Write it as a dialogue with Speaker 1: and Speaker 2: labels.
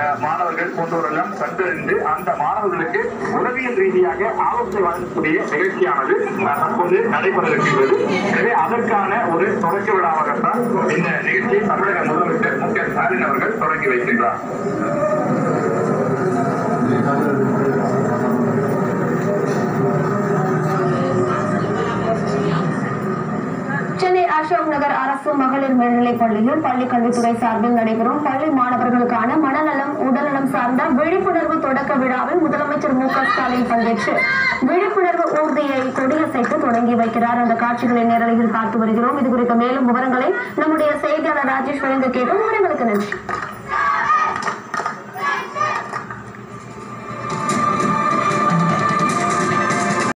Speaker 1: அஹ், மாணவர்கள் போன்றவரெல்லாம் கண்டறிந்து அந்த மாணவர்களுக்கு உளவியல் ரீதியாக ஆலோசனை வழங்கக்கூடிய நிகழ்ச்சியானது அஹ், தற்போது நடைபெற இருக்கின்றது எனவே அதற்கான ஒரு தொடக்க விழாவாகத்தான் இந்த நிகழ்ச்சியை தமிழக முதலமைச்சர் மு க ஸ்டாலின் அவர்கள் தொடங்கி வைக்கின்றார்
Speaker 2: சென்னை அசோக் நகர் அரசு மகளிர் மேல்நிலைப் பள்ளியில் பள்ளி கல்வித்துறை சார்பில் நடைபெறும் பள்ளி மாணவர்களுக்கான மனநலம் உடல்நலம் சார்ந்த விழிப்புணர்வு தொடக்க விழாவில் முதலமைச்சர் மு க ஸ்டாலின் பங்கேற்று விழிப்புணர்வு ஊர்தியை கொடியசைத்து தொடங்கி வைக்கிறார் அந்த காட்சிகளை நேரலையில் பார்த்து வருகிறோம் இது குறித்த மேலும் விவரங்களை நம்முடைய செய்தியாளர் ராஜேஷ் வழங்க கேட்டும் விவரங்களுக்கு நன்றி